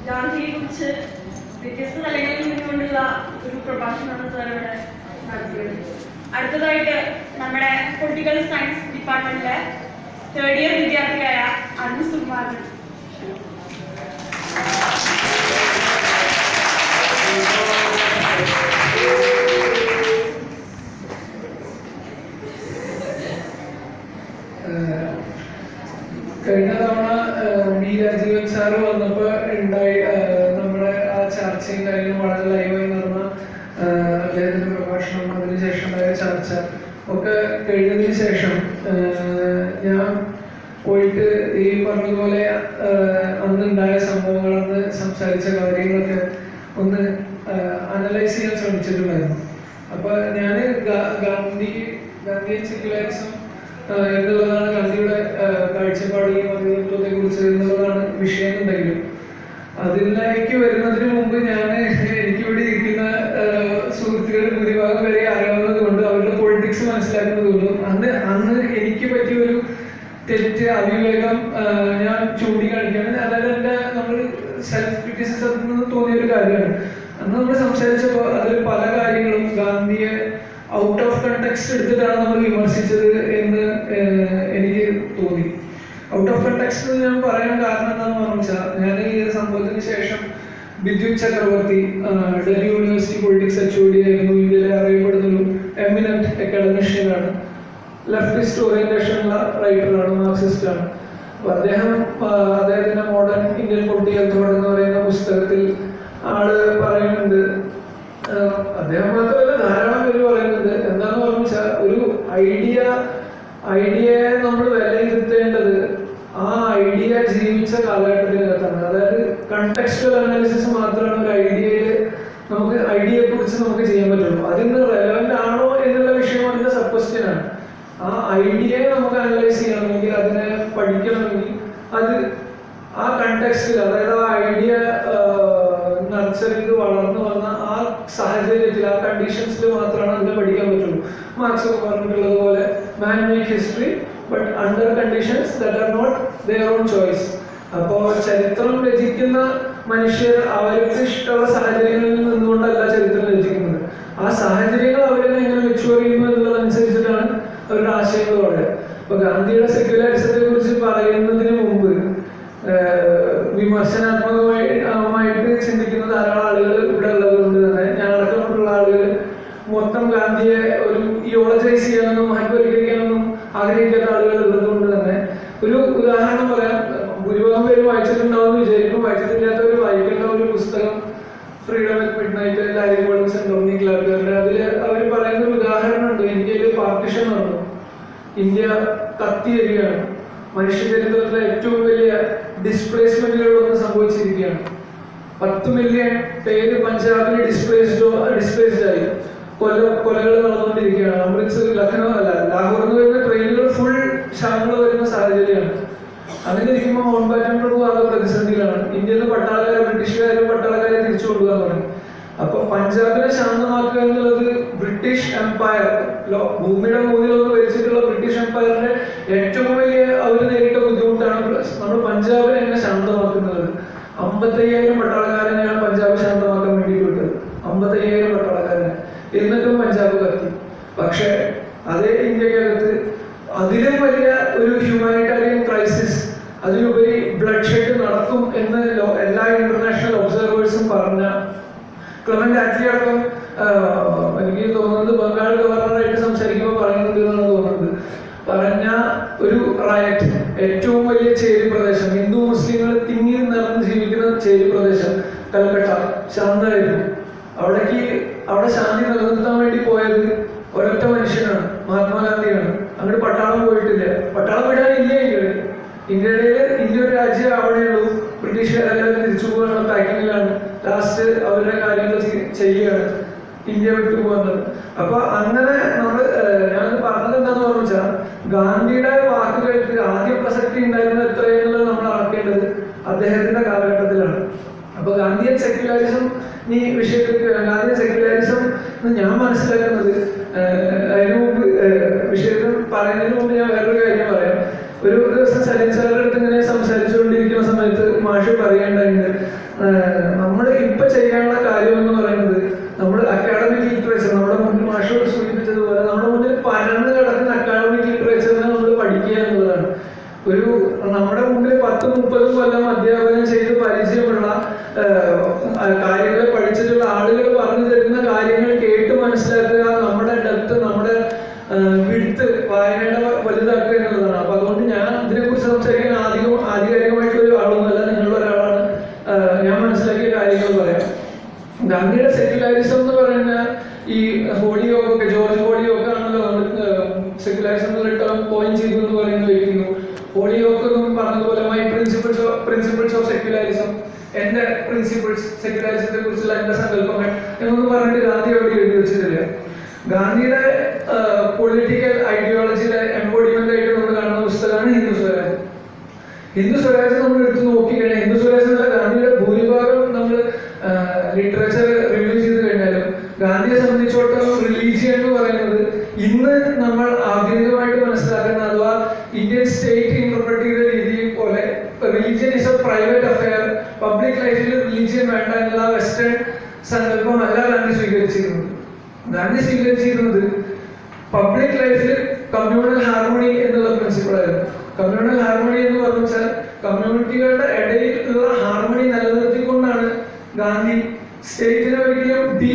ഗാന്ധിയെ കുറിച്ച് വ്യത്യസ്ത തലങ്ങളിൽ നിന്നുകൊണ്ടുള്ള ഒരു പ്രഭാഷണമാണ് സാർ ഇവിടെ നടത്തിയത് അടുത്തതായിട്ട് നമ്മുടെ പൊളിറ്റിക്കൽ സയൻസ് ഡിപ്പാർട്ട്മെന്റിലെ തേർഡ് ഇയർ വിദ്യാർത്ഥിയായ അരുൺ സുകുമാരൻ ഏഹ് കഴിഞ്ഞ തവണ ഏഹ് ബി രാജീവൻ സാറ് വന്നപ്പോൾ ഉണ്ടായി ഏഹ് നമ്മുടെ ആ ചർച്ചയും കാര്യങ്ങളും വളരെ ലൈവായി നടന്ന ഏഹ് അദ്ദേഹത്തിന്റെ പ്രഭാഷണം അതിനുശേഷം ഉണ്ടായ ചർച്ച ഒക്കെ കഴിഞ്ഞതിന് ശേഷം ഏഹ് ഞാൻ പോയിട്ട് ഈ പറഞ്ഞതുപോലെ ഏഹ് അന്നുണ്ടായ സംഭവങ്ങൾ അന്ന് സംസാരിച്ച കാര്യങ്ങളൊക്കെ ഒന്ന് അനലൈസ് ചെയ്യാൻ ശ്രമിച്ചിട്ടുണ്ടായിരുന്നു അപ്പൊ ഞാൻ ഗാന്ധി ഗാന്ധിയൻ സെക്യുലറിസം ആഹ് എന്നുള്ളതാണ് ഗാന്ധിയുടെ ആഹ് കാഴ്ചപ്പാടിലെയും മതതത്വത്തെ കുറിച്ച് എന്നുള്ളതാണ് വിഷയം ഉണ്ടെങ്കിലും അതിലേക്ക് വരുന്നതിന് മുമ്പ് ഞാൻ എനിക്കിവിടെ ഇരിക്കുന്ന ആഹ് സുഹൃത്തുക്കൾ ഭൂരിഭാഗം വരെ അറിയാവുന്നത് കൊണ്ട് അവരുടെ പൊളിറ്റിക്സ് മനസ്സിലാക്കുന്നത് കൊണ്ടും അന്ന് അന്ന് എനിക്ക് പറ്റിയ ഒരു തെറ്റ് അവിവേകം ആഹ് ഞാൻ ചൂണ്ടിക്കാണിക്കുകയാണ് അതായത് എൻ്റെ നമ്മൾ സെൽഫ് ക്രിറ്റിസിസത്തിൽ നിന്ന് തോന്നിയ ഒരു കാര്യമാണ് അന്ന് നമ്മൾ സംസാരിച്ചപ്പോൾ അതിൽ പല കാര്യങ്ങളും ഗാന്ധിയെ ഔട്ട് ഓഫ് കണ്ടെക്സ്റ്റ് എടുത്തിട്ടാണ് നമ്മൾ വിമർശിച്ചത് എന്ന് ഏഹ്, എനിക്ക് തോന്നി ഔട്ട് ഓഫ് കണ്ടെക്സ്റ്റ് എന്ന് ഞാൻ പറയാൻ കാരണം എന്താണെന്ന് പറഞ്ഞാൽ ഞാൻ ഈ ഒരു സംഭവത്തിന് ശേഷം ബിദ്യുത് ചക്രവർത്തി ആഹ്, Delhi university politics H O D ആയിരുന്നു ഇന്ത്യയിലെ അറിയപ്പെടുന്ന ഒരു എമിനന്റ് അക്കാഡമിഷ്യനാണ് ലെഫ്റ്റിസ്റ്റ് ഓറിയന്റേഷനുള്ള റൈറ്ററാണ് മാർക്സിസ്റ്റ് ആണ് അപ്പൊ അദ്ദേഹം ആഹ്, അദ്ദേഹത്തിന്റെ മോഡേൺ ഇന്ത്യൻ പൊളിറ്റിക്കൽ തോട്ട് എന്ന് പറയുന്ന പുസ്തകത്തിൽ ആള് പറയുന്നുണ്ട് ആഹ്, അദ്ദേഹം മാത്രമല്ല ധാരാളം പേര് പറയുന്നുണ്ട് എന്താന്ന് പറഞ്ഞാൽ ഒരു ഐഡിയ ഐഡിയയെ നമ്മൾ വിലയിരുത്തേണ്ടത് ആ ഐഡിയ ജീവിച്ച കാലഘട്ടത്തിനകത്താണ് അതായത് കണ്ടക്സ്റ്റുവൽ അനാലിസിസ് മാത്രമാണ് ഒരു ഐഡിയയിൽ നമുക്ക് ഐഡിയയെ കുറിച്ച് നമുക്ക് ചെയ്യാൻ പറ്റുള്ളൂ അതിന് റെലവെന്റ് ആണോ എന്നുള്ള വിഷയം അതിന്റെ സബ് ക്വസ്റ്റ്യൻ ആണ് ആ ഐഡിയയെ നമുക്ക് അനലൈസ് ചെയ്യണമെങ്കിൽ അതിനെ പഠിക്കണമെങ്കിൽ അത് ആ കണ്ടെക്സ്റ്റിൽ അതായത് ആ ഐഡിയ നർച്ചർ ചെയ്ത് വളർന്നു വന്ന ആ സാഹചര്യത്തിൽ ആ കണ്ടീഷൻസിൽ മാത്രമാണ് അതിനെ പഠിക്കാൻ പറ്റുള്ളൂ മാർക്സ് പറഞ്ഞിട്ടുള്ളത് പോലെ man make history but under conditions that are not their own choice അപ്പോൾ ചരിത്രം രചിക്കുന്ന മനുഷ്യർ അവർക്ക് ഇഷ്ടമുള്ള സാഹചര്യങ്ങളിൽ നിന്നുകൊണ്ടല്ല ചരിത്രം രചിക്കുന്നത് ആ സാഹചര്യങ്ങൾ അവരെ എങ്ങനെ മെച്ചുവർ ചെയ്യുന്നു എന്നുള്ളതനുസരിച്ചിട്ടാണ് അവരുടെ ആശയങ്ങൾ വളരെ ഇപ്പൊ ഗാന്ധിയുടെ സെക്യുലറിസത്തെ കുറിച്ച് പറയുന്നതിന് മുമ്പ് ഏഹ്, വിമർശനാത്മകമായി ആയിട്ട് ചിന്തിക്കുന്ന ധാരാളം ആളുകൾ ഇവിടെ ഉള്ളത് കൊണ്ട് തന്നെ ഞങ്ങളടക്കമുള്ള ആളുകൾ മൊത്തം ഗാന്ധിയെ ഒരു ഇയോളജൈസ് ചെയ്യാനൊന്നും മഹത്വവൽക്കരിക്കാനൊന്നും ആഗ്രഹിക്കാത്ത ആളുകൾ ഉള്ളത് കൊണ്ട് തന്നെ ഒരു ഉദാഹരണം പറയാം ഭൂരിഭാഗം പേര് വായിച്ചിട്ടുണ്ടാവും വിചാരിക്കും വായിച്ചിട്ടില്ലാത്തവർ വായിക്കേണ്ട ഒരു പുസ്തകം freedom at midnight Larry Collins and Tony ക്ലാർക്കറിന്റെ അതിൽ അവർ പറയുന്ന ഒരു ഉദാഹരണമുണ്ട് ഇന്ത്യയിൽ പാർട്ടിഷൻ നടന്നു ഇന്ത്യ കത്തിയരികയാണ് മനുഷ്യ ചരിത്രത്തിലെ ഏറ്റവും വലിയ ഡിസ്പ്ലേസ്മെന്റുകളൊന്നും സംഭവിച്ചിരിക്കുകയാണ് പത്ത് മില്യൺ പേര് പഞ്ചാബിൽ ഡിസ്പ്ലേസ്ഡോ ഡിസ്പ്ലേസ്ഡ് ആയി കൊല കൊലകൾ നടന്നുകൊണ്ടിരിക്കുകയാണ് അമൃത്സർ ലഖനൗ അല്ല ലാഹോറിൽ നിന്ന് വരുന്ന ട്രെയിനുകൾ ഫുൾ ശവങ്ങൾ വരുന്ന സാഹചര്യമാണ് അങ്ങനെ ഇരിക്കുമ്പോൾ മൗണ്ട് ബാറ്റൻ പ്രഭു ആകെ പ്രതിസന്ധിയിലാണ് ഇന്ത്യയിൽ നിന്ന് പട്ടാളക്കാരെ ബ്രിട്ടീഷുകാരും പട്ടാളക്കാരെ തിരിച്ചു കൊണ്ടുപോകാൻ തുടങ്ങി അപ്പൊ പഞ്ചാബിനെ ശാന്തമാക്കുക എന്നുള്ളത് ബ്രിട്ടീഷ് എംപയർ ലോ- ഭൂമിയുടെ മൂന്നിലൊന്ന് ഭരിച്ചിട്ടുള്ള ബ്രിട്ടീഷ് എംപയറിന്റെ ഏറ്റവും വലിയ അവർ നേരിട്ട ബുദ്ധിമുട്ടാണ് നമ്മൾ പഞ്ചാബിനെ എങ്ങനെ ശാന്തമാക്കുന്നത് അമ്പത്തയ്യായിരം പട്ടാളക്കാരനെയാണ് പഞ്ചാബ് ശാന്തമാക്കാൻ വേണ്ടി വിട്ടത് അമ്പത്തയ്യായിരം പട്ടാളക്കാരനെ എന്നിട്ടും പഞ്ചാബ് കത്തി പക്ഷേ അതേ ഇന്ത്യക്കകത്ത് അതിലും വലിയ ഒരു ഹ്യൂമാനിറ്റേറിയൻ ക്രൈസിസ് അതിലുപരി ബ്ലഡ് ഷെഡ് നടക്കും എന്ന് ലോ- എല്ലാ ഇന്റർനാഷണൽ ഒബ്സർവേഴ്സും പറഞ്ഞ ക്ലമന്റ് ആറ്റ്ലി അടക്കം ആഹ്, എനിക്ക് തോന്നുന്നത് ബംഗാൾ ഗവർണറായിട്ട് സംസാരിക്കുമ്പോൾ പറയുന്നുണ്ട് എന്നാണ് തോന്നുന്നത് പറഞ്ഞ ഒരു റയറ്റ് ഏറ്റവും വലിയ ചേരി പ്രദേശം ഹിന്ദു മുസ്ലിങ്ങൾ തിങ്ങി നിറഞ്ഞ് ജീവിക്കുന്ന ചേരി പ്രദേശം കൽക്കട്ട ശാന്തമായിരുന്നു അവിടേക്ക് അവിടെ ശാന്തി നിലനിർത്താൻ വേണ്ടി പോയത് ഒരൊറ്റ മനുഷ്യനാണ് മഹാത്മാഗാന്ധിയാണ് അങ്ങോട്ട് പട്ടാളം പോയിട്ടില്ല പട്ടാളം വിടാനില്ല ഇന്ത്യയിൽ ഇന്ത്യയുടെ ഇന്ത്യ ഒരു രാജ്യം അവിടെ ഉള്ളൂ ബ്രിട്ടീഷുകാരെല്ലാവരും തിരിച്ചു പോകാനുള്ള പാക്കിങ്ങിലാണ് ലാസ്റ്റ് അവരുടെ കാര്യങ്ങൾ ചെയ്- ചെയ്യുകയാണ് ഇന്ത്യ വിട്ടു പോകുന്നത് അപ്പൊ അങ്ങനെ നമ്മൾ ഞാൻ പറഞ്ഞത് എന്താന്ന് പറഞ്ഞാൽ ഗാന്ധിയുടെ വാക്കുകൾക്ക് ആദ്യ പ്രസക്തി ഉണ്ടായിരുന്നത് എത്രയെന്നുള്ളത് നമ്മൾ അളക്കേണ്ടത് അദ്ദേഹത്തിന്റെ കാലഘട്ടത്തിലാണ് അപ്പൊ ഗാന്ധിയൻ സെക്യുലറിസം ഈ വിഷയത്തിലേക്ക് വരാം. ഗാന്ധിയൻ സെക്യുലറിസം എന്ന് ഞാൻ മനസ്സിലാക്കുന്നത് ഏഹ്, അതിനു മുമ്പ് ഏഹ്, വിഷയത്തിൽ പറയുന്നതിന് മുമ്പ് ഞാൻ വേറൊരു കാര്യം പറയാം ഒരു ദിവസം സലീം സാറിന്റെ അടുത്ത് ഇങ്ങനെ സംസാരിച്ചുകൊണ്ടിരിക്കുന്ന സമയത്ത് മാഷ് പറയേണ്ടതുണ്ട് നമ്മൾ ഇപ്പൊ ചെയ്യാനുള്ള കാര്യം എന്ന് പറയുന്നത് നമ്മൾ അക്കാഡമിക് ലിറ്ററേച്ചർ നമ്മുടെ മുന്നിൽ മാഷ് സൂചിപ്പിച്ചതുപോലെ നമ്മുടെ മുന്നിൽ പരന്ന് കിടക്കുന്ന അക്കാഡമിക് ലിറ്ററേച്ചറിനെ നമ്മൾ പഠിക്കുക എന്നുള്ളതാണ് ഒരു നമ്മുടെ മുമ്പിൽ പത്ത് മുപ്പത് കൊല്ലം അധ്യാപനം ചെയ്ത് പരിചയമുള്ള ആഹ്, കാര്യങ്ങൾ പഠിച്ചിട്ടുള്ള ആളുകൾ പറഞ്ഞു തരുന്ന കാര്യങ്ങൾ കേട്ട് മനസ്സിലാക്കുക നമ്മുടെ ഡെപ്ത് നമ്മുടെ വിടുത്ത് വായനയുടെ വലുതാക്കുക എന്നുള്ളതാണ് അപ്പൊ അതുകൊണ്ട് ഞാൻ ഇതിനെക്കുറിച്ച് സംസാരിക്കാൻ ആദ്യം ആധികാരികമായിട്ടുള്ള ഒരു ആളൊന്നുമല്ല നിങ്ങളുടെ ഒരാളാണ് ആഹ്, ഞാൻ മനസ്സിലാക്കിയ കാര്യങ്ങൾ പറയാം ഗാന്ധിയുടെ സെക്യുലാരിസം എന്ന് പറയുന്ന ഈ ഹോളിയോക്ക് ഒക്കെ ജോർജ് ഹോളിയോക്ക് ആണല്ലോ നമ്മൾ സെക്യുലാരിസം എന്നുള്ള ടേം കോയിൻ ചെയ്തു എന്ന് പറയുന്ന വ്യക്തിയും ഹോളിയോക്ക് എന്നും പറഞ്ഞതുപോലെ my principles principles of secularism എന്റെ പ്രിൻസിപ്പിൾസ് സെക്യുലാരിസത്തെ കുറിച്ചുള്ള എന്റെ സങ്കല്പങ്ങൾ എന്നൊന്നും പറഞ്ഞിട്ട് ഗാന്ധി അവിടെ എഴുതി വെച്ചിട്ടില്ല ഗാന്ധിയുടെ പൊളിറ്റിക്കൽ ഐഡിയോളജിയുടെ എംബോഡിമെന്റ് ആയിട്ട് നമ്മൾ കാണുന്ന പുസ്തകമാണ് ഹിന്ദു സ്വരാജ് ഹിന്ദു സ്വരാജ് നമ്മൾ എടുത്ത് നോക്കിക്കഴിഞ്ഞാൽ ഹിന്ദു സ്വരാജ് എന്നുള്ള ഗാന്ധിയുടെ ഭൂരിഭാഗം നമ്മൾ ലിറ്ററേച്ചർ റിവ്യൂ ചെയ്ത് കഴിഞ്ഞാലും ഗാന്ധിയെ സംബന്ധിച്ചിടത്തോളം റിലീജിയൻ എന്ന് പറയുന്നത് ഇന്ന് നമ്മൾ ആധുനികമായിട്ട് മനസ്സിലാക്കുന്ന അഥവാ ഇന്ത്യൻ സ്റ്റേറ്റ് ഇന്റർപ്രറ്റ് ചെയ്ത രീതി പോലെ religion is a private affair public ലൈഫിൽ റിലീജിയൻ വേണ്ട എന്നുള്ള വെസ്റ്റേൺ സങ്കല്പമല്ല ഗാന്ധി സ്വീകരിച്ചിരുന്നത് ഗാന്ധി സ്വീകരിച്ചിരുന്നത് പബ്ലിക് ലൈഫിൽ കമ്മ്യൂണൽ ഹാർമണി എന്നുള്ള പ്രിൻസിപ്പിൾ ആയിരുന്നു കമ്മ്യൂണൽ ഹാർമണി എന്ന് പറഞ്ഞാൽ കമ്മ്യൂണിറ്റികളുടെ ഇടയിൽ ഉള്ള ഹാർമണി നിലനിർത്തിക്കൊണ്ടാണ് ഗാന്ധി സ്റ്റേറ്റിനെ ഒരിക്കലും ഡി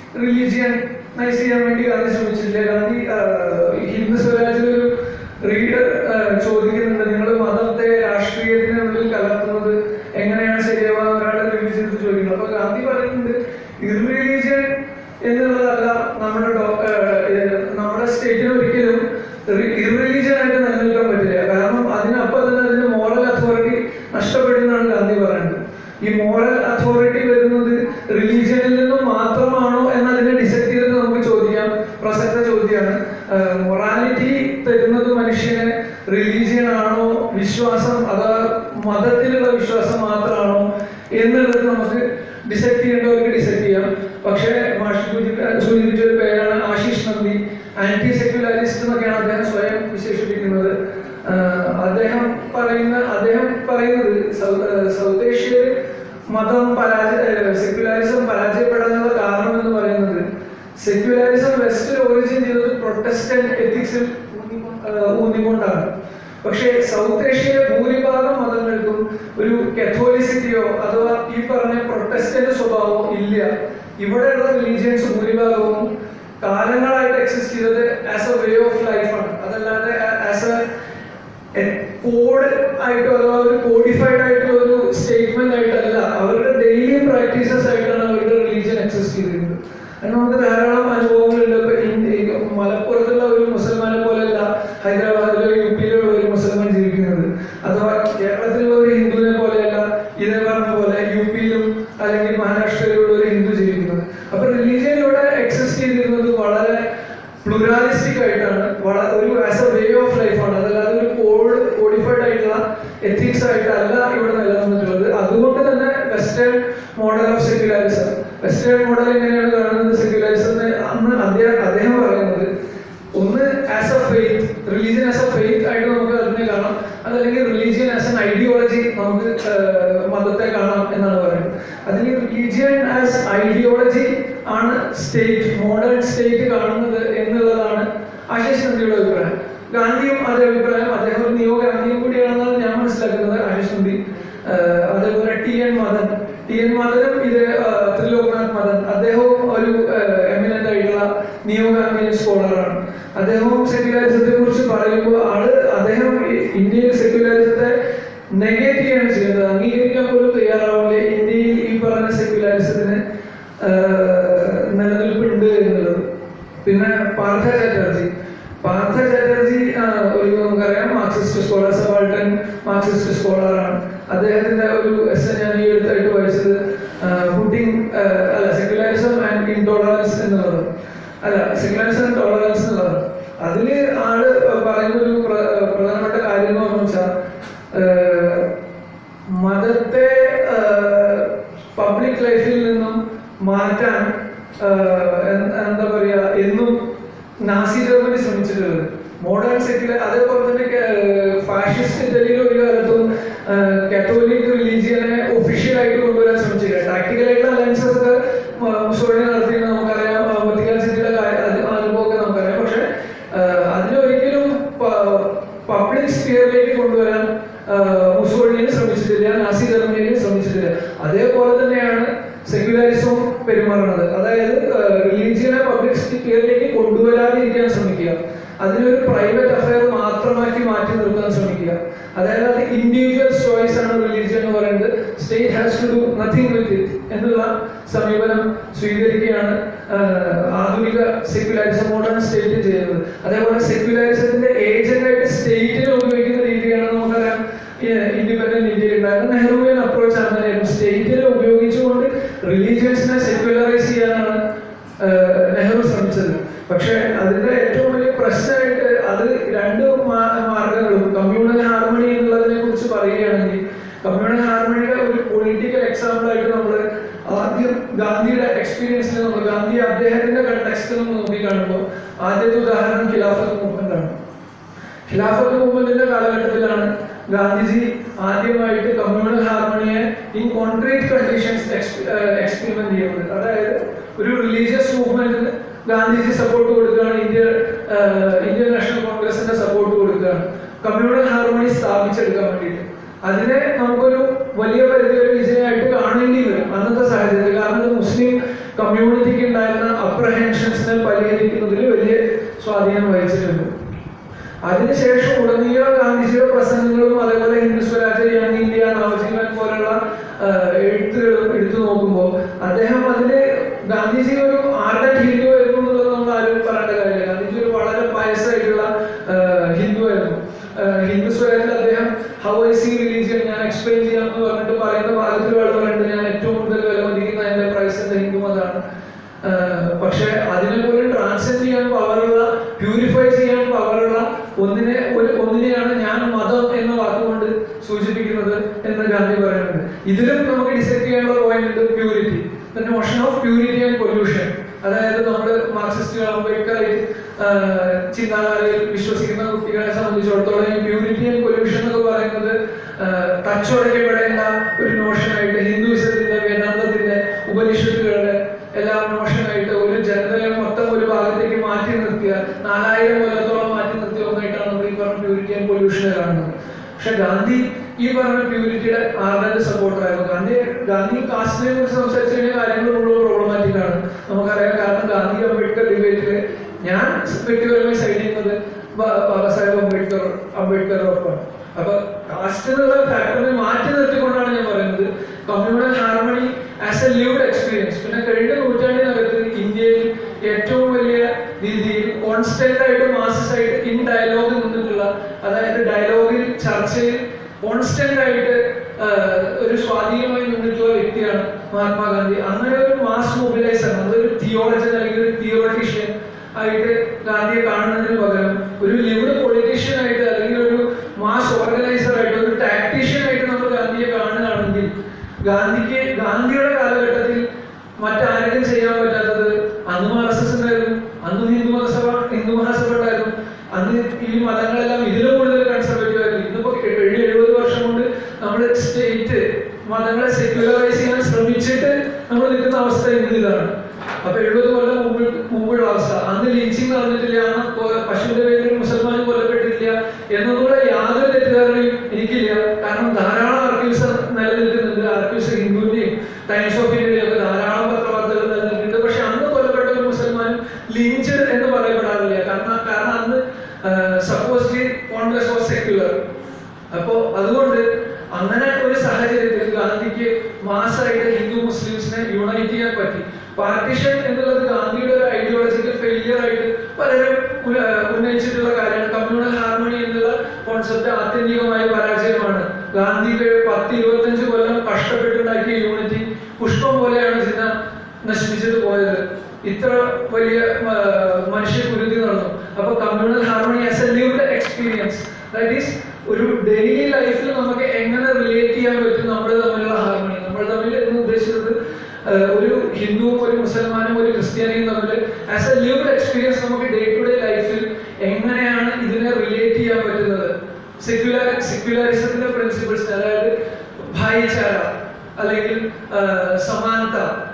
റിലീജിയനൈസ് ചെയ്യാൻ വേണ്ടി ഗാന്ധി ശ്രമിച്ചിട്ടില്ല ഗാന്ധി ആഹ്, ഹിന്ദു സ്വരാജിൽ ഒരു റീഡർ ചോദിക്കുന്നുണ്ട് നിങ്ങൾ മതത്തെ രാഷ്ട്രീയത്തിനുള്ളിൽ കലർത്തുന്നത് എങ്ങനെയാണ് ശരിയാവുക ഒരാളെ റിവ്യൂ ചെയ്ത് ചോദിക്കുന്നത് അപ്പൊ ഗാന്ധി പറയുന്നുണ്ട് ഇറിലീജിയൻ എന്നുള്ളതല്ല നമ്മുടെ ഡോ- ഏഹ് ഇത് നമ്മുടെ സ്റ്റേറ്റിന് ഒരിക്കലും ഇറിലീജിയൻ ആയിട്ട് നിലനിൽക്കാൻ പറ്റില്ല കാരണം അതിനപ്പം തന്നെ അതിന്റെ മോറൽ അതോറിറ്റി നഷ്ടപ്പെടുന്നതാണ് ഗാന്ധി പറയുന്നത് ഈ മോറൽ അതോറിറ്റി വരുന്നത് റിലീജിയനിൽ നിന്നും മാത്രമാണോ എന്നതിനെ ഡിസൈഡ് ചെയ്ത് നമുക്ക് ചോദിക്കാം പ്രസക്ത ചോദ്യമാണ് മൊറാലിറ്റി തരുന്നത് മനുഷ്യന് റിലീജിയൻ ആണോ വിശ്വാസം അതാ മതത്തിലുള്ള വിശ്വാസം മാത്രമാണോ എന്നുള്ളത് നമുക്ക് ഡിസൈഡ് ചെയ്യേണ്ടവർക്ക് ഡിസൈഡ് ചെയ്യാം പക്ഷേ മാഷ് സൂചിപ്പ- സൂചിപ്പിച്ച ഒരു പേരാണ് ആശിഷ് നന്ദി ആന്റി സെക്യുലാരിസ്റ്റ് എന്നൊക്കെയാണ് അദ്ദേഹം സ്വയം വിശേഷിപ്പിക്കുന്നത് ആഹ് അദ്ദേഹം പറയുന്ന അദ്ദേഹം പറയുന്നത് സൗ- ആഹ് സൗത്ത് ഏഷ്യയിൽ മതം പരാജയ സെക്യുലാരിസം പരാജയപ്പെടാനുള്ള കാരണം എന്ന് പറയുന്നത് സെക്യുലാരിസം വെസ്റ്റിൽ ഒറിജിൻ ചെയ്തത് പ്രൊട്ടസ്റ്റന്റ് എത്തിക്സിൽ ഊന്നിക്കൊണ്ടാണ് പക്ഷേ സൗത്ത് ഏഷ്യയിലെ ഭൂരിഭാഗം മതങ്ങൾക്കും ഒരു കത്തോലിസിറ്റിയോ അഥവാ ഈ പറഞ്ഞ പ്രൊട്ടസ്റ്റന്റ് സ്വഭാവമോ ഇല്ല ഇവിടെയുള്ള റിലീജിയൻസ് ഭൂരിഭാഗവും കാലങ്ങളായിട്ട് എക്സിസ്റ്റ് ചെയ്തത് ആസ് എ വേ ഓഫ് ലൈഫാണ് അതല്ലാതെ ആസ് എ കോഡ് ആയിട്ടോ അഥവാ ഒരു കോഡിഫൈഡ് ആയിട്ടുള്ള ഒരു സ്റ്റേറ്റ്മെന്റ് ആയിട്ടല്ല അവരുടെ ഡെയിലി പ്രാക്ടീസസ് ആയിട്ടാണ് അവരുടെ റിലീജിയൻ എക്സിസ്റ്റ് ചെയ്തിരുന്നത് അത് നമുക്ക് ധാരാളം അനുഭവങ്ങളുണ്ട് ഇപ്പൊ ഇന്ത്യ മലപ്പുറത്തുള്ള ഒരു മുസൽമാനെ പോലെയല്ല ഹൈദരാബാദിലോ യു പിയിലോ ഒരു മുസൽമാൻ ജീവിക്കുന്നത് അഥവാ കേരളത്തിലുള്ള ഒരു ഹിന്ദുവിനെ പോലെയല്ല ഇതേ പറഞ്ഞ പോലെ യു പിയിലും അല്ലെങ്കിൽ മഹാരാഷ്ട്രയിലുള്ള ഒരു ഹിന്ദു ജീവിക്കുന്നത് അപ്പൊ റിലീജിയൻ ഇവിടെ എക്സിസ്റ്റ് ചെയ്തിരുന്നത് വളരെ പ്ലൂരാലിസ്റ്റിക് ആയിട്ടാണ് വള- ഒരു ആസ് എ വേ ഓഫ് ലൈഫാണ് അതല്ലാതെ ഒരു കോഡ് കോഡിഫൈഡ് ആയിട്ടുള്ള എത്തിക്സ് ആയിട്ടല്ല ഇവിടെ നിലനിന്നിട്ടുള്ളത് അതുകൊണ്ട് തന്നെ western model of secularism western model എങ്ങനെയാണ് കാണുന്നത് സെക്യുലാരിസം അന്ന് അദ്ദേഹം അദ്ദേഹം പറയുന്നത് ഒന്ന് as a faith religion as a faith ആയിട്ട് നമുക്ക് അതിനെ കാണാം അതല്ലെങ്കിൽ റിലീജിയൻ ആസ് എൻ ഐഡിയോളജി നമുക്ക് ആഹ്, മതത്തെ കാണാം എന്നാണ് പറയുന്നത് അതിൽ റിലീജിയൻ ആസ് ഐഡിയോളജി ആണ് സ്റ്റേറ്റ് മോഡേൺ സ്റ്റേറ്റ് കാണുന്നത് എന്നുള്ളതാണ് ആശിഷ് നന്ദിയുടെ അഭിപ്രായം ഗാന്ധിയും അതേ അഭിപ്രായം അദ്ദേഹം ഒരു നിയോ ഗാന്ധിയും കൂടിയാണെന്നാണ് ഞാൻ മനസ്സിലാക്കുന്നത് ആശിഷ് നന്ദി ആഹ്, അതേപോലെ T N Madan T N മദനും ഇത് ആഹ്, ത്രിലോകനാഥ് മദൻ അദ്ദേഹവും ഒരു എമിനന്റ് ആയിട്ടുള്ള നിയോ ഗാന്ധിയൻ സ്കോളറാണ് അദ്ദേഹവും സെക്യുലറിസത്തെ കുറിച്ച് പറയുമ്പോൾ ആള് അദ്ദേഹം ഈ- ഇന്ത്യയിൽ സെക്യുലറിസത്തെ നെഗേറ്റ് ചെയ്യാണ് ചെയ്യുന്നത് അംഗീകരിക്കാൻ പോലും തയ്യാറാവില്ല ഇന്ത്യയിൽ ഈ പറഞ്ഞ സെക്യുലറിസത്തിന് നിലനിൽപ്പുണ്ട് എന്നുള്ളത് പിന്നെ പാർത്ഥ ചാറ്റർജി പാർത്ഥ ചാറ്റർജി ആ, ഒരു നമുക്കറിയാം മാർക്സിസ്റ്റ് സ്കോളർ സബാൾട്ടൻ മാർക്സിസ്റ്റ് സ്കോളറാണ് അദ്ദേഹത്തിന്റെ ഒരു എസ് ഞാൻ ഈ അടുത്തായിട്ട് വായിച്ചത് പുഡിങ് അല്ല സെക്യുലറിസം ആൻഡ് ഇൻടോളറൻസ് എന്നുള്ളത് അല്ല സെക്യുലറിസം ആൻഡ് ടോളറൻസ് എന്നുള്ളത് അതില് ആള് പറയുന്ന ഒരു പ്ര- പ്രധാനപ്പെട്ട കാര്യം എന്ന് പറഞ്ഞു വെച്ചാൽ മതത്തെ പബ്ലിക് ലൈഫിൽ നിന്നും മാറ്റാൻ ആഹ്, എൻ- എന്താ പറയാ എന്നും നാസി ജർമ്മനി ശ്രമിച്ചിട്ടുള്ളത് മോഡേൺ സെക്യുലർ അതേപോലെ തന്നെ ഫാഷി ജർമ്മനിയിൽ ശ്രമിച്ചിട്ടില്ല അതേപോലെ തന്നെയാണ് സെക്യുലറിസവും പെരുമാറുന്നത് അതായത് റിലീജിയനെ പബ്ലിക് സ്പിയറിലേക്ക് കൊണ്ടുവരാതിരിക്കാൻ ശ്രമിക്കുക അതിനൊരു പ്രൈവറ്റ് അഫയർ മാത്രമാക്കി മാറ്റി നിർത്താൻ ശ്രമിക്കുക അതായത് അത് ഇൻഡിവിജ്വൽ ചോയ്സ് ആണ് റിലീജിയൻ എന്ന് പറയുന്നത് state has to do nothing with it എന്നുള്ള സമീപനം സ്വീകരിക്കുകയാണ് ആഹ്, ആധുനിക സെക്യുലറിസം മോഡേൺ സ്റ്റേറ്റ് ചെയ്യുന്നത് അതേപോലെ സെക്യുലറിസത്തിന്റെ ഏജന്റ് ആയിട്ട് സ്റ്റേറ്റിനെ ഉപയോഗിക്കുന്ന രീതിയാണ് നമുക്കറിയാം ഇൻഡിപെൻഡന്റ് ഇന്ത്യയിൽ ഉണ്ടായിരുന്ന നെഹ്റുവിയൻ അപ്രോച്ച് അങ്ങനെയായിരുന്നു സ്റ്റേറ്റിനെ ഉപയോഗിച്ചുകൊണ്ട് റിലീജിയൻസിനെ സെക്യുലറൈസ് ചെയ്യാനാണ് ആഹ്, നെഹ്റു ശ്രമിച്ചത് പക്ഷേ അതിന്റെ ഏറ്റവും വലിയ പ്രശ്നമായിട്ട് അത് രണ്ട് മാ- മാർഗങ്ങളും കമ്മ്യൂണൽ ഹാർമണി എന്നുള്ളതിനെ കുറിച്ച് പറയുകയാണെങ്കിൽ കമ്മ്യൂണൽ ഹാർമണിയുടെ ഒരു പൊളിറ്റിക്കൽ എക്സാമ്പിൾ ആയിട്ട് നമ്മൾ ആദ്യം ഗാന്ധിയുടെ എക്സ്പീരിയൻസിൽ നമ്മൾ ഗാന്ധി അദ്ദേഹത്തിന്റെ കണ്ടക്സ്റ്റിൽ നമ്മൾ നോക്കി കാണുമ്പോൾ ആദ്യത്തെ ഉദാഹരണം ഖിലാഫത്ത് മൂവ്മെന്റ് ആണ് ഖിലാഫത്ത് മൂവ്മെന്റിന്റെ കാലഘട്ടത്തിലാണ് ഗാന്ധിജി ആദ്യമായിട്ട് കമ്മ്യൂണൽ ഹാർമണിയെ ഇൻ കോൺക്രീറ്റ് കണ്ടീഷൻസ് എക്സ്പെരിമെന്റ് ചെയ്യുന്നത് അതായത് ഒരു റിലീജിയസ് മൂവ്മെന്റിന് ഗാന്ധിജി സപ്പോർട്ട് കൊടുക്കുകയാണ് ഇന്ത്യ ആഹ്, ഇന്ത്യൻ നാഷണൽ കോൺഗ്രസിന്റെ സപ്പോർട്ട് കൊടുക്കുകയാണ് കമ്മ്യൂണൽ ഹാർമണി സ്ഥാപിച്ചെടുക്കാൻ വേണ്ടിയിട്ട് അതിനെ നമുക്കൊരു വലിയ പരിധി ഒരു വിജയമായിട്ട് കാണേണ്ടി വരും അന്നത്തെ സാഹചര്യത്തിൽ കാരണം ഇത് മുസ്ലിം കമ്മ്യൂണിറ്റിക്ക് ഉണ്ടായിരുന്ന അപ്രഹെൻഷൻസിനെ പരിഹരിക്കുന്നതിൽ വലിയ സ്വാധീനം വഹിച്ചിട്ടുണ്ട് അതിനുശേഷം ഉടനീളം ഗാന്ധിജിയുടെ പ്രസംഗങ്ങളും അതേപോലെ ഹിന്ദു സ്വരാജ് യങ് ഇന്ത്യ നവജീവൻ പോലുള്ള ആഹ്, എഴുത്തുകളും എടുത്തു നോക്കുമ്പോൾ അദ്ദേഹം അതില് ഗാന്ധിജി ഒരു ആർഡൻ ഹിന്ദു ആയിരുന്നു എന്നുള്ളത് നമ്മൾ ആരും പറയേണ്ട കാര്യമില്ല ഗാന്ധിജി ഒരു വളരെ പയസായിട്ടുള്ള ഹിന്ദു ആയിരുന്നു ആഹ്, ഹിന്ദു സ്വരാജിൽ അദ്ദേഹം ഹൗ ഐ സി റിലീജിയൻ ഞാൻ എക്സ്പ്ലെയിൻ ചെയ്യാം എന്ന് പറഞ്ഞിട്ട് പറയുന്ന ഭാഗത്തിൽ ആൾ പറയുന്നുണ്ട് ഞാൻ ഏറ്റവും കൂടുതൽ വില മതിക്കുന്ന എന്റെ പ്രൈസ് എന്റെ ഹിന്ദു മതമാണ് ആഹ് പക്ഷെ അതിനെ പോലും ട്രാൻസ്ജെൻഡ് ചെയ്യാൻ പവറുള്ള പ്യൂരിഫൈ ചെയ്യാൻ പവറുള്ള ഒന്നിനെ ഒരു ഒന്നിനെയാണ് ഞാൻ മതം എന്ന വാക്കുകൊണ്ട് സൂചിപ്പിക്കുന്നത് എന്ന് ഗാന്ധി പറയുന്നുണ്ട് ഇതിലും നമുക്ക് ഡിസൈഡ് ചെയ്യാനുള്ള പോയിന്റ് ഉണ്ട് purity the notion of purity and pollution അതായത് നമ്മൾ മാർക്സിസ്റ്റുകൾ അംബേദ്കറായിട്ട് ചിന്താധാരയിൽ വിശ്വസിക്കുന്ന കുട്ടികളെ സംബന്ധിച്ചിടത്തോളം ഈ പ്യൂരിറ്റി ആൻഡ് പൊല്യൂഷൻ എന്നൊക്കെ പറയുന്നത് ആഹ് തച്ചുടയ്ക്കപ്പെടേണ്ട ഒരു നോഷനായിട്ട് ഹിന്ദുയിസത്തിന്റെ വേദാന്തത്തിന്റെ ഉപനിഷത്തുകളുടെ എല്ലാം നോഷനായിട്ട് ഒരു ജനതയെ മൊത്തം ഒരു ഭാഗത്തേക്ക് മാറ്റി നിർത്തിയ നാലായിരം കൊല്ലത്തോളം മാറ്റി നിർത്തിയ ഒന്നായിട്ടാണ് നമ്മൾ ഈ പറഞ്ഞ പ്യൂരിറ്റി ആൻഡ് പൊല്യൂഷനെ കാണുന്നത് പക്ഷെ ഗാന്ധി ഈ പറഞ്ഞ പ്യൂരിറ്റിയുടെ ആരുടെ സപ്പോർട്ടറായിരുന്നു ഗാന്ധി ഗാന്ധി കാസ്റ്റിനെ കുറിച്ച് സംസാരിച്ചു കഴിഞ്ഞാൽ കാര്യങ്ങൾ മുഴുവൻ പ്രോബ്ലമാറ്റിക് ആണ് നമുക്കറിയാം കാരണം ഗാന്ധി അംബേദ്കർ ഡിബേറ്റിൽ ഞാൻ വ്യക്തിപരമായി സൈഡ് ചെയ്യുന്നത് ബ- ബാബാ സാഹേബ് അംബേദ്കർ അംബേദ്കറോടൊപ്പമാണ് അപ്പൊ കാസ്റ്റ് എന്നുള്ള ഫാക്ടറിനെ മാറ്റി നിർത്തിക്കൊണ്ടാണ് ഞാൻ പറയുന്നത് communal harmony as a lived experience പിന്നെ കഴിഞ്ഞ നൂറ്റാണ്ടിനകത്ത് ഇന്ത്യയിൽ ഏറ്റവും വലിയ രീതിയിൽ കോൺസ്റ്റന്റ് ആയിട്ട് മാസസ് ആയിട്ട് ഇൻ ഡയലോഗ് നിന്നിട്ടുള്ള അതായത് ഡയലോഗിൽ ചർച്ചയിൽ കോൺസ്റ്റന്റ് ആയിട്ട് ആഹ്, ഒരു സ്വാധീനമായി നിന്നിട്ടുള്ള വ്യക്തിയാണ് മഹാത്മാഗാന്ധി അങ്ങനെ ഒരു മാസ് മൊബിലൈസർ അതൊരു തിയോളജൻ അല്ലെങ്കിൽ ഒരു തിയോളജിഷ്യൻ ആയിട്ട് ഗാന്ധിയെ കാണുന്നതിന് പകരം ഒരു ലിവ്ഡ് പൊളിറ്റീഷ്യൻ ആയിട്ട് അല്ലെങ്കിൽ ഒരു മാസ് ഓർഗനൈസർ ആയിട്ട് ഒരു ടാക്ടീഷ്യൻ ആയിട്ട് നമ്മൾ ഗാന്ധിയെ കാണുകയാണെങ്കിൽ ഗാന്ധിക്ക് ഗാന്ധിയുടെ കാലഘട്ടത്തിൽ മറ്റാരെങ്കിലും ചെയ്യാൻ പറ്റാത്തത് അന്നും ആർ എസ് എസ് ഉണ്ടായിരുന്നു അന്നും ഹിന്ദു മതസഭ ഹിന്ദു മഹാസഭ ഉണ്ടായിരുന്നു അന്ന് ഈ മതങ്ങളെല്ലാം ഇതിലും കൂടുതൽ കൺസർവേറ്റീവ് ആയിരുന്നു ഇന്നിപ്പോ കഴിഞ്ഞ എഴുപത് വർഷം കൊണ്ട് നമ്മൾ സ്റ്റേറ്റ് മതങ്ങളെ സെക്യുലറൈസ് ചെയ്യാൻ ശ്രമിച്ചിട്ട് നമ്മൾ നിൽക്കുന്ന അവസ്ഥ ഇന്ന് ഇതാണ് അപ്പൊ എഴുപത് കൊല്ലം മുമ്പ് മുമ്പുള്ള അവസ്ഥ അന്ന് ലീച്ചിങ് നടന്നിട്ടില്ല അന്ന് കൊ- പശുവിന്റെ പേരിൽ ഒരു മുസൽമാൻ കൊല്ലപ്പെട്ടിട്ടില്ല എന്നൊന്നുള്ള യാതൊരു തെറ്റിദ്ധാരണയും എനിക്കില്ല കാരണം ധാരാളം ആർക്യൂസ് നിലനിൽക്കുന്നുണ്ട് ആർക്യൂസ് ഹിന്ദുവിന്റെയും ടൈംസ് ഓഫ് ഇന്ത്യയുടെയും ഒക്കെ ധാരാളം പത്രവാർത്തകൾ നിലനിൽക്കുന്നുണ്ട് പക്ഷെ അന്ന് കൊല്ലപ്പെട്ട ഒരു മുസൽമാൻ ലിഞ്ചഡ് എന്ന് പറയപ്പെടാറില്ല കാരണം കാരണം അന്ന് സപ്പോസ്ലി കോൺഗ്രസ് വാസ് സെക്യുലർ അപ്പോ അതുകൊണ്ട് അങ്ങനെ ഒരു സാഹചര്യത്തിൽ ഗാന്ധിക്ക് മാസമായിട്ട് ഹിന്ദു മുസ്ലിംസിനെ യുണൈറ്റ് ചെയ്യാൻ പറ്റി പാർട്ടിഷൻ എന്നുള്ളത് ഗാന്ധിയുടെ ഒരു ഐഡിയോളജിക്കൽ ഫെയിലിയർ ആയിട്ട് പലരും ഉന്ന- ഉന്നയിച്ചിട്ടുള്ള കാര്യമാണ് കമ്മ്യൂണൽ ഹാർമണി എന്നുള്ള കോൺസെപ്റ്റ് ആത്യന്തികമായ പരാജയമാണ് ഗാന്ധിക്ക് പത്ത് ഇരുപത്തഞ്ച് കൊല്ലം കഷ്ടപ്പെട്ടുണ്ടാക്കിയ യൂണിറ്റി പുഷ്പം പോലെയാണ് ജിന്ന നശിപ്പിച്ചത് പോയത് ഇത്ര വലിയ ആ, മനുഷ്യ കുരുതി നടന്നു അപ്പൊ communal harmony as a lived experience that is ഒരു ഡെയിലി ലൈഫിൽ നമുക്ക് എങ്ങനെ റിലേറ്റ് ചെയ്യാൻ പറ്റും നമ്മൾ തമ്മിലുള്ള ഹാർമണി നമ്മൾ തമ്മിൽ എന്ന് ഉദ്ദേശിച്ചത് ആ, ഒരു ഹിന്ദുവും ഒരു മുസൽമാനും ഒരു ക്രിസ്ത്യാനിയും തമ്മിൽ ആസ് എ ലിവ്ഡ് എക്സ്പീരിയൻസ് നമുക്ക് ഡേ ടു ഡേ ലൈഫിൽ എങ്ങനെയാണ് ഇതിനെ റിലേറ്റ് ചെയ്യാൻ പറ്റുന്നത് സെക്യുലർ സെക്യുലറിസത്തിന്റെ പ്രിൻസിപ്പിൾസ് അതായത് ഭായിചാര അല്ലെങ്കിൽ ആ, സമാനത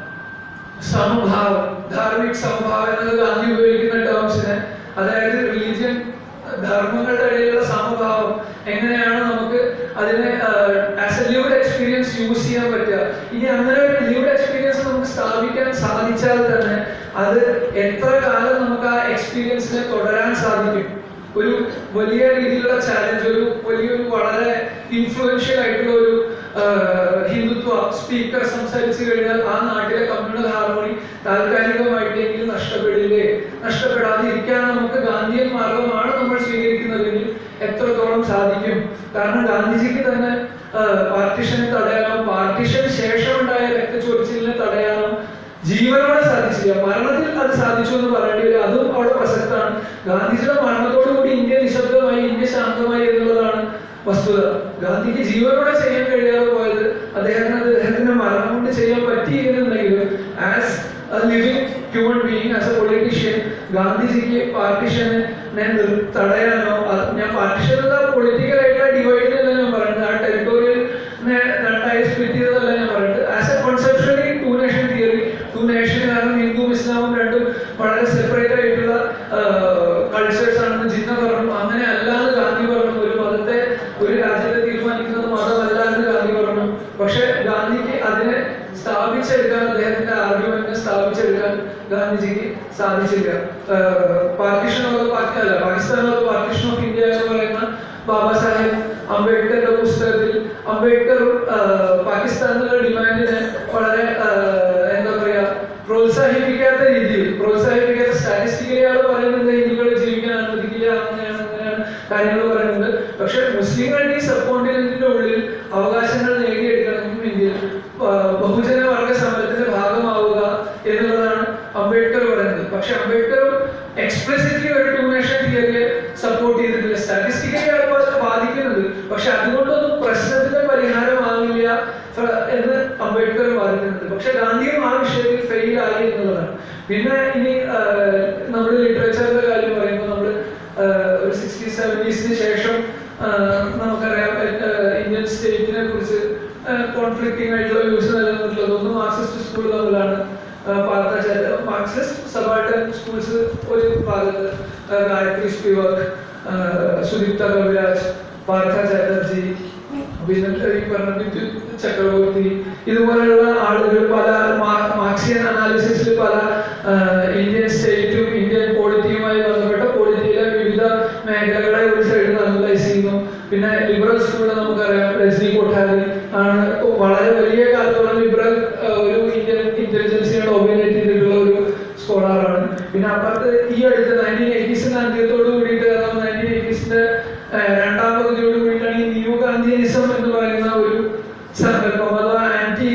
സമഭാവം ധാർമ്മിക് സമഭാവം എന്നത് ഗാന്ധി ഉപയോഗിക്കുന്ന ടേംസിനെ അതായത് റിലീജിയൻ ധർമ്മങ്ങളുടെ ഇടയിലുള്ള സമഭാവം എങ്ങനെയാണ് നമുക്ക് അതിനെ as a lived experience experience use ചെയ്യാൻ പറ്റുക ഇനി അങ്ങനെ ഒരു ലിവ്ഡ് എക്സ്പീരിയൻസ് നമുക്ക് സ്ഥാപിക്കാൻ സാധിച്ചാൽ തന്നെ അത് എത്ര കാലം നമുക്ക് ആ എക്സ്പീരിയൻസിനെ തുടരാൻ സാധിക്കും ഒരു വലിയ രീതിയിലുള്ള ചാലഞ്ച് ഒരു വലിയൊരു വളരെ ഇൻഫ്ലുവൻഷ്യൽ ആയിട്ടുള്ള ഒരു ആഹ്, ഹിന്ദുത്വ സ്പീക്കർ സംസാരിച്ചു കഴിഞ്ഞാൽ ആ നാട്ടിലെ കമ്മ്യൂണൽ ഹാർമോണി താൽക്കാലികമായിട്ടെങ്കിലും നഷ്ടപ്പെടില്ലേ നഷ്ടപ്പെടാതിരിക്കാൻ നമുക്ക് ഗാന്ധിയൻ മാർഗമാണ് നമ്മൾ സ്വീകരിക്കുന്നതെങ്കിൽ എത്രത്തോളം സാധിക്കും കാരണം ഗാന്ധിജിക്ക് തന്നെ പാർട്ടിഷനെ തടയാനോ പാർട്ടിഷന് ശേഷമുണ്ടായ രക്തച്ചൊരിച്ചിലിനെ തടയാനോ ജീവനോടെ സാധിച്ചില്ല മരണത്തിൽ അത് സാധിച്ചു എന്ന് പറയേണ്ടി വരും അതും അവിടെ പ്രസക്തമാണ് ഗാന്ധിജിയുടെ മരണത്തോടുകൂടി ഇന്ത്യ നിശബ്ദമായി ഇന്ത്യ ശാന്തമായി എന്നുള്ളതാണ് വസ്തുത ഗാന്ധിക്ക് ജീവനോടെ ചെയ്യാൻ കഴിയാതെ പോയത് അദ്ദേഹത്തിന് അദ്ദേഹത്തിന്റെ മരണം കൊണ്ട് ചെയ്യാൻ പറ്റിയിരുന്നെങ്കിലും as living human being as a politician ഗാന്ധിജിക്ക് പാർട്ടിഷനെ തടയാനോ അത് ഞാൻ പാർട്ടിഷൻ പൊളിറ്റിക്കൽ ആയിട്ടുള്ള ഡിവൈഡിനല്ല ഞാൻ പറയുന്നത് ആ ടെറിട്ടോറിയലിനെ രണ്ടായി സ്പ്ലിറ്റ് ചെയ്തതല്ല ഞാൻ പറയുന്നത് as a conceptually two nation theory two nation കാരണം ഹിന്ദുവും ഇസ്ലാമും രണ്ടും വളരെ സെപ്പറേറ്റ് ആയിട്ടുള്ള കൾച്ചേഴ്സ് ആണെന്ന് ജിന്ന പറഞ്ഞു അങ്ങനെ അല്ലാന്ന് ഗാന്ധി പറഞ്ഞു ഒരു മതത്തെ ഒരു രാജ്യത്തെ തീരുമാനിക്കുന്നത് മതമല്ല എന്ന് ഗാന്ധി പറഞ്ഞു പക്ഷെ ഗാന്ധിക്ക് അതിനെ സ്ഥാപിച്ചെടുക്കാൻ അദ്ദേഹത്തിന്റെ ആർഗ്യുമെന്റിനെ സ്ഥാപിച്ചെടുക്കാൻ ഗാന്ധിജിക്ക് സാധിച്ചില്ല പാർട്ടിഷൻ ഓഫ് പാർട്ടി അല്ല Pakistan of partition of India എന്ന് പറയുന്ന ബാബാ സാഹേബ് അംബേദ്കറുടെ പുസ്തകത്തിൽ അംബേദ്കർ പാകിസ്ഥാനിലുള്ള ഡിമാൻഡിനെ വളരെ ആ, എന്താ പറയാ പ്രോത്സാഹിപ്പിക്കാത്ത രീതിയിൽ പ്രോത്സാഹിപ്പിക്കാത്ത സ്റ്റാറ്റിസ്റ്റിക്കലി ആൾ പറയുന്നത് ഹിന്ദുക്കളെ ജീവിക്കാൻ അനുവദിക്കില്ല അങ്ങനെയാണ് അങ്ങനെയാണ് കാര്യങ്ങൾ പറയുന്നത് പക്ഷെ മുസ്ലിങ്ങൾക്ക് ഈ സബ് കോണ്ടിനെന്റിന്റെ ഉള്ളിൽ അവകാശങ്ങൾ നേടിയെടുക്കണമെങ്കിൽ ആ, ബഹുജന വർഗ സമരത്തിന്റെ ഭാഗമാവുക എന്നുള്ളതാണ് അംബേദ്കർ പറയുന്നത് പക്ഷെ അംബേദ്കർ എക്സ്പ്ലിസിറ്റ്ലി ഒരു ടു നേഷൻ തിയറിയെ സപ്പോർട്ട് ചെയ്തിട്ടില്ല സ്റ്റാറ്റിസ്റ്റിക്കലി ആണ് ബാധിക്കുന്നത് പക്ഷെ അതുകൊണ്ടൊന്നും പ്രശ്നത്തിന്റെ പരിഹാരമാകില്ല ഫ- എന്ന് അംബേദ്കർ വാദിക്കുന്നുണ്ട് പക്ഷെ ഗാന്ധിയും ആ വിഷയത്തിൽ ഫെയിൽ ആയി എന്നുള്ളതാണ് പിന്നെ ഇനി നമ്മൾ ലിറ്ററേച്ചറിന്റെ കാര്യം പറയുമ്പോൾ നമ്മൾ ഒരു സിക്സ്റ്റി സെവൻറ്റീസിന് ശേഷം ആ, നമുക്കറിയാം ആ, ഇന്ത്യൻ സ്റ്റേറ്റിനെ കുറിച്ച് കോൺഫ്ലിക്റ്റിംഗ് ആയിട്ടുള്ള വ്യൂസ് നിലനിന്നിട്ടുള്ളത് ഒന്ന് മാർക്സിസ്റ്റ് സ്കൂൾ തമ്മിലാണ് പാർത്താചാര്യ മാർക്സിസ്റ്റ് സബാൾട്ടൻ സ്കൂൾസ് ഒരു ഭാഗത്ത് ആ, ഗായത്രി സ്പിവക് സുദീപ്ത കവിരാജ് പാർത്ഥ ചാറ്റർജി പിന്നെ ഈ പറഞ്ഞ വിദ്യുത് ചക്രവർത്തി ഇതുപോലെയുള്ള ആളുകൾ പല മാ- മാർക്സിയൻ അനാലിസിസിൽ പല ആ, ഇന്ത്യൻ സ്റ്റേറ്റും ഇന്ത്യൻ പോളിറ്റിയുമായി ബന്ധപ്പെട്ട പോളിറ്റിയിലെ വിവിധ മേഖലകളെ ഒരു സൈഡിൽ അനലൈസ് ചെയ്യുന്നു പിന്നെ ലിബറൽ സ്കൂളിൽ നമുക്കറിയാം രജനി കൊട്ടാരി ആണ് വളരെ വലിയ കാലത്തോളം ലിബറൽ ആ, ഒരു ഇന്ത്യൻ ഇന്റലിജൻസിനെ ഡോമിനേറ്റ് ചെയ്തിട്ടുള്ള ഒരു സ്കോളറാണ് പിന്നെ അപ്പുറത്ത് ഈ അടുത്ത നയൻറ്റീൻ എയ്റ്റീസിന്റെ അന്ത്യത്തോട് കൂടിയിട്ട് നയൻറ്റീൻ എയ്റ്റീസിന്റെ രണ്ടാം പകുതിയോട് കൂടിയിട്ടാണ് ഈ ന്യൂ ഗാന്ധിയനിസം എന്ന് പറയുന്ന ഒരു സങ്കല്പം അഥവാ ആന്റി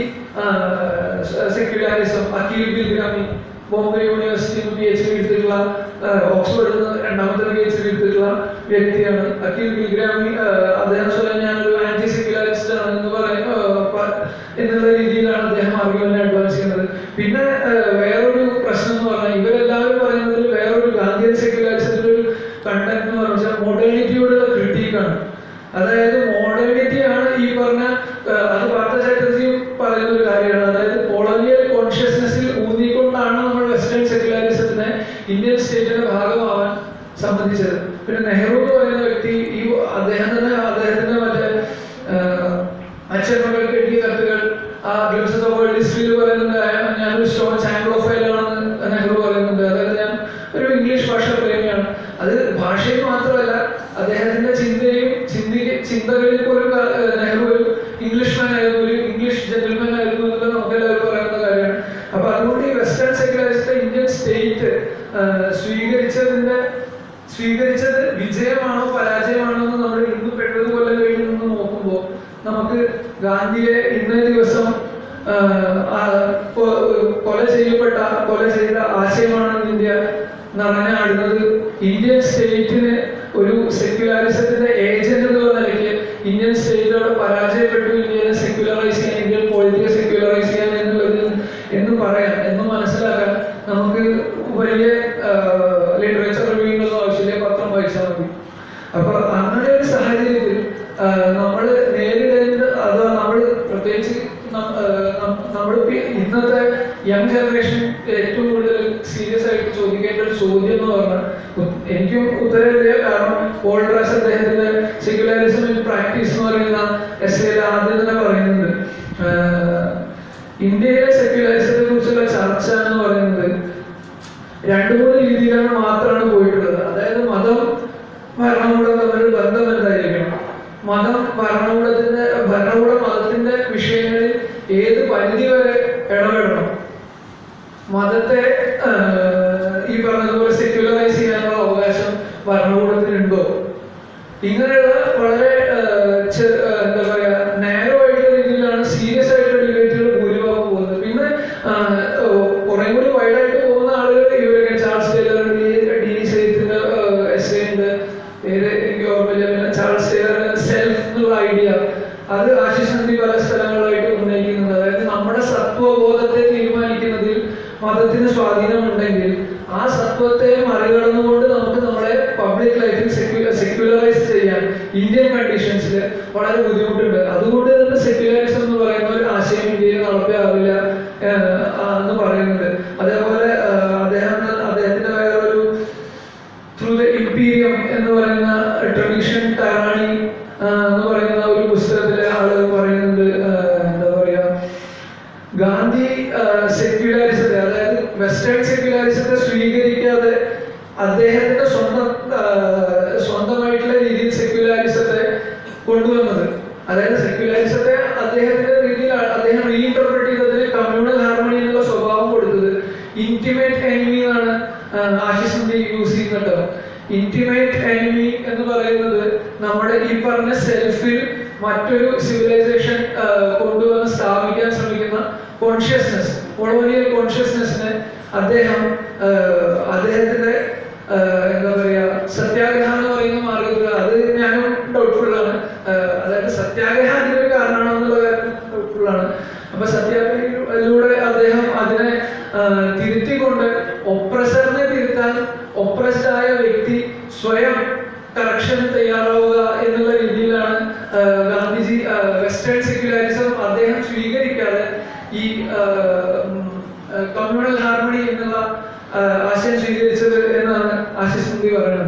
സെക്യുലാരിസം അഖിൽ ബിൽഗ്രാമി ബോംബെ യൂണിവേഴ്സിറ്റിയിൽ നിന്ന് പി എച്ച് ഡി എടുത്തിട്ടുള്ള ഓക്സ്ഫോർഡിൽ നിന്ന് രണ്ടാമത്തെ പി എച്ച് ഡി എടുത്തിട്ടുള്ള വ്യക്തിയാണ് അഖിൽ ബിൽഗ്രാമി ആഹ് അദ്ദേഹം സ്വയം ഞാനൊരു ആന്റി സെക്യുലാരിസ്റ്റ് ആണ് എന്ന് പറയുന്ന എന്നുള്ള രീതിയിലാണ് അദ്ദേഹം ആർഗ്യുമെന്റ് അഡ്വാൻസ് ചെയ്യുന്നത് പിന്നെ ആഹ് വേറൊരു പ്രശ്നം എന്ന് പറഞ്ഞാൽ ഇവരെല്ലാവരും പറയുന്നതിൽ വേറൊരു ഗാന്ധിയൻ സെക്യുലാരിസത്തിന്റെ ഒരു കണ്ടന്റ് എന്ന് പറഞ്ഞാൽ മോഡേണിറ്റിയോടുള്ള ക്രിട്ടീക്കാണ് അതായത് മോഡേണിറ്റി ആണ് ഈ പറഞ്ഞ ആഹ് അത് പാർത്ഥ ചാറ്റർജിയും പറയുന്ന ഒരു കാര്യമാണ് അതായത് കൊളോണിയൽ കോൺഷ്യസ്നെസ്സിൽ ഊന്നിക്കൊണ്ടാണ് നമ്മൾ വെസ്റ്റേൺ സെക്യുലാരിസത്തിനെ ഇന്ത്യൻ സ്റ്റേറ്റിന്റെ ഭാഗമാവാൻ സംബന്ധിച്ചത് പിന്നെ നെഹ്റു എന്ന് പറയുന്ന വ്യക്തി ഈ അദ്ദേഹം തന്നെ അദ്ദേഹത്തിന്റെ മറ്റേ ആഹ് അച്ഛൻ മകൾക്ക് എഴുതിയ കത്തുകൾ ആ ഗ്ലിംസസ് ഓഫ് വേൾഡ് ഹിസ്റ്ററിയിൽ പറയുന്നുണ്ട് "I- ഞാനൊരു സ്റ്റോൺ ആംഗ്ലോഫൈൽ ആണെന്ന് നെഹ്റു പറയുന്നുണ്ട് അതായത് ഞാൻ ഒരു ഇംഗ്ലീഷ് ഭാഷ പ്രേമിയാണ് അത് ഭാഷയിൽ മാത്രമല്ല അദ്ദേഹത്തിന്റെ ചിന്തയും ചിന്തി ചിന്തകളിൽ പോലും ക- ഏഹ് നെഹ്റു ഒരു ഇംഗ്ലീഷ്മാൻ ആയിരുന്നു ഒരു ഇംഗ്ലീഷ് ജെന്റിൽമാൻ ആയിരുന്നു എന്നുള്ളത് നമുക്ക് എല്ലാവർക്കും അറിയാവുന്ന കാര്യമാണ് അപ്പൊ അതുകൊണ്ട് ഈ വെസ്റ്റേൺ സെക്യുലറിസ്റ്റ് ഇന്ത്യൻ സ്റ്റേറ്റ് സ്വീകരിച്ചതിന്റെ സ്വീകരിച്ചത് വിജയമാണോ പരാജയമാണോ എന്ന് നമ്മൾ ഇന്ന് എഴുപത് കൊല്ലം കഴിഞ്ഞ് നിന്ന് നോക്കുമ്പോൾ നമുക്ക് ഗാന്ധിയെ ഇന്നേ ദിവസം ആഹ്, ആ, കൊ- കൊല ചെയ്യപ്പെട്ട കൊല ചെയ്ത ആശയമാണ് ഇന്ത്യ നിറഞ്ഞാടുന്നത് ഇന്ത്യൻ സ്റ്റേറ്റിന് ഒരു സെക്യുലാരിസത്തിന്റെ ഏജന്റ് എന്നുള്ള നിലയ്ക്ക് ഇന്ത്യൻ സ്റ്റേറ്റോട് പരാജയപ്പെട്ടു ഇന്ത്യയെ സെക്യുലറൈസ് ചെയ്യാൻ ഇന്ത്യൻ പൊളിറ്റിക്കൽ സെക്യുലറൈസ് ചെയ്യാൻ എന്നുള്ളത് എന്ന് പറയാം എന്ന് മനസ്സിലാക്കാൻ നമുക്ക് വലിയ ലിറ്ററേച്ചർ റിവ്യൂകളൊന്നും ആവശ്യമില്ല പത്രം വായിച്ചാൽ മതി അപ്പൊ അങ്ങനെ ഒരു സാഹചര്യത്തിൽ നമ്മൾ നേരിടേണ്ട അഥവാ നമ്മൾ പ്രത്യേകിച്ച് നം- ആ, നം- നമ്മളിപ്പോ ഇന്നത്തെ യങ് ജനറേഷൻ ഏറ്റവും കൂടുതൽ സീരിയസ് ആയിട്ട് ചോദിക്കേണ്ട ഒരു ചോദ്യം എന്ന് പറഞ്ഞാൽ ഉ- എനിക്കും ഉത്തരവില്ല കാരണം ഓൾഡ്രാസ് അദ്ദേഹത്തിന്റെ സെക്യുലറിസം ഇൻ പ്രാക്ടീസ് എന്ന് പറയുന്ന എസ് എയിൽ ആദ്യം തന്നെ പറയുന്നുണ്ട് ആഹ് ഇന്ത്യയിലെ സെക്യുലറിസത്തെ കുറിച്ചുള്ള ചർച്ച എന്ന് പറയുന്നത് രണ്ടു മൂന്ന് രീതിയിലാണ് മാത്രമാണ് പോയിട്ടുള്ളത് അതായത് മതം ഭരണകൂടം തമ്മിൽ ബന്ധം എന്തായിരിക്കണം മതം ഭരണകൂടത്തിന്റെ ഭരണകൂട മതത്തിന്റെ വിഷയങ്ങളിൽ ഏത് പരിധി വരെ ഇടപെടണം മതത്തെ ആഹ്, ഈ പറഞ്ഞതുപോലെ സെക്യുലറൈസ് ചെയ്യാനുള്ള അവകാശം ഭരണകൂടത്തിനുണ്ടോ ഇങ്ങനെയുള്ള വളരെ ആഹ്, ചെ- ആഹ്, എന്താ പറയാ നാരോ ആയിട്ടുള്ള രീതിയിലാണ് സീരിയസ് ആയിട്ടുള്ള ഡിബേറ്റുകൾ ഭൂരിഭാഗം പോകുന്നത് പിന്നെ ആഹ്, ഓ, കുറെ കൂടി വൈഡായിട്ട് പോകുന്ന ആളുകൾ ഇവരൊക്കെ ചാൾസ് ടൈലർ ഡി ഡി സെയ്ത്തിന്റെ എസ് ഉണ്ട് പേര് എനിക്ക് ഓർമ്മയില്ല പിന്നെ ചാൾസ് ടൈലറിന്റെ സെൽഫ് എന്നുള്ള ഐഡിയ അത് ആശിഷ് നന്ദി പല സ്ഥലങ്ങളിലായിട്ട് ഉന്നയിക്കുന്നുണ്ട് അതായത് നമ്മുടെ സത്വബോധത്തെ തീരുമാനിക്കുന്നതിൽ മതത്തിന് സ്വാധീനമുണ്ടെങ്കിൽ ആ സത്വത്തെ മറികടന്നുകൊണ്ട് നമുക്ക് നമ്മുടെ പബ്ലിക് ലൈഫിൽ സെക്യുലറൈസ് ചെയ്യാൻ ഇന്ത്യൻ കണ്ടീഷൻസിൽ വളരെ ബുദ്ധിമുട്ടുണ്ട് അതുകൊണ്ട് തന്നെ സെക്യുലറിസം എന്ന് പറയുന്ന ഒരു ആശയം ഇന്ത്യയിൽ നടപ്പിലാവില്ല ഏഹ്, ആ, എന്ന് പറയുന്നുണ്ട് അതേപോലെ ഏഹ്, അദ്ദേഹം അദ്ദേഹത്തിന്റെ വേറൊരു ത്രൂ ദ ഇമ്പീരിയം എന്ന് പറയുന്ന ട്രഡീഷൻ ടാറാണി എന്ന് പറയുന്ന ഒരു പുസ്തകത്തിലെ ആളുകൾ പറയുന്നത് ആഹ് എന്താ പറയാ ഗാന്ധി സെക്യുലറിസത്തെ അതായത് വെസ്റ്റേൺ സെക്യുലറിസത്തെ സ്വീകരിക്കാതെ അദ്ദേഹത്തിന്റെ സ്വന്തം ആഹ് സ്വന്തമായിട്ടുള്ള രീതിയിൽ സെക്യുലറിസത്തെ കൊണ്ടുവന്നത് അതായത് സെക്യുലറിസത്തെ അദ്ദേഹത്തിന്റെ രീതിയിൽ ആ- അദ്ദേഹം റീഇന്റർപ്രറ്റ് ചെയ്തതിന് കമ്മ്യൂണൽ ഹാർമണി എന്നുള്ള സ്വഭാവം കൊടുത്തത് ഇന്റിമേറ്റ് എനിമി എന്നാണ് ആഹ് ആശിഷ് നന്ദി യൂസ് ചെയ്യുന്നുണ്ട് ഇന്റിമേറ്റ് എനിമി എന്ന് പറയുന്നത് നമ്മുടെ ഈ പറഞ്ഞ സെൽഫിൽ മറ്റൊരു സിവിലൈസേഷൻ കൊണ്ടുവന്ന് സ്ഥാപിക്കാൻ ശ്രമിക്കുന്ന കോൺഷ്യസ്നെസ് കൊളോണിയൽ കോൺഷ്യസ്നെസ്സിനെ അദ്ദേഹം ആഹ് അദ്ദേഹത്തിന്റെ ആഹ് എന്താ പറയാ സത്യാഗ്രഹം എന്ന് പറയുന്ന മാർഗത്തിൽ അത് ഞാനും ഡൗട്ട്ഫുൾ ആണ് ആഹ് അതായത് സത്യാഗ്രഹം അതിനൊരു കാരണമാണോ എന്നുള്ള കാര്യം ഡൗട്ട്ഫുൾ ആണ് അപ്പൊ സത്യാഗ്രഹത്തിലൂടെ അദ്ദേഹം അതിനെ ആഹ് തിരുത്തിക്കൊണ്ട് ഒപ്രസറിനെ തിരുത്താൻ ഒപ്രസ്ഡ് ആയ വ്യക്തി സ്വയം കറക്ഷൻ തയ്യാറാവുക എന്നുള്ള രീതിയിലാണ് ആഹ് ഗാന്ധിജി വെസ്റ്റേൺ സെക്യുലറിസം അദ്ദേഹം സ്വീകരിക്കാതെ ഈ കമ്മ്യൂണൽ ഹാർമണി എന്നുള്ള ആഹ് ആശയം സ്വീകരിച്ചത് എന്നാണ് ആശിസ് മുന്തി പറയുന്നത്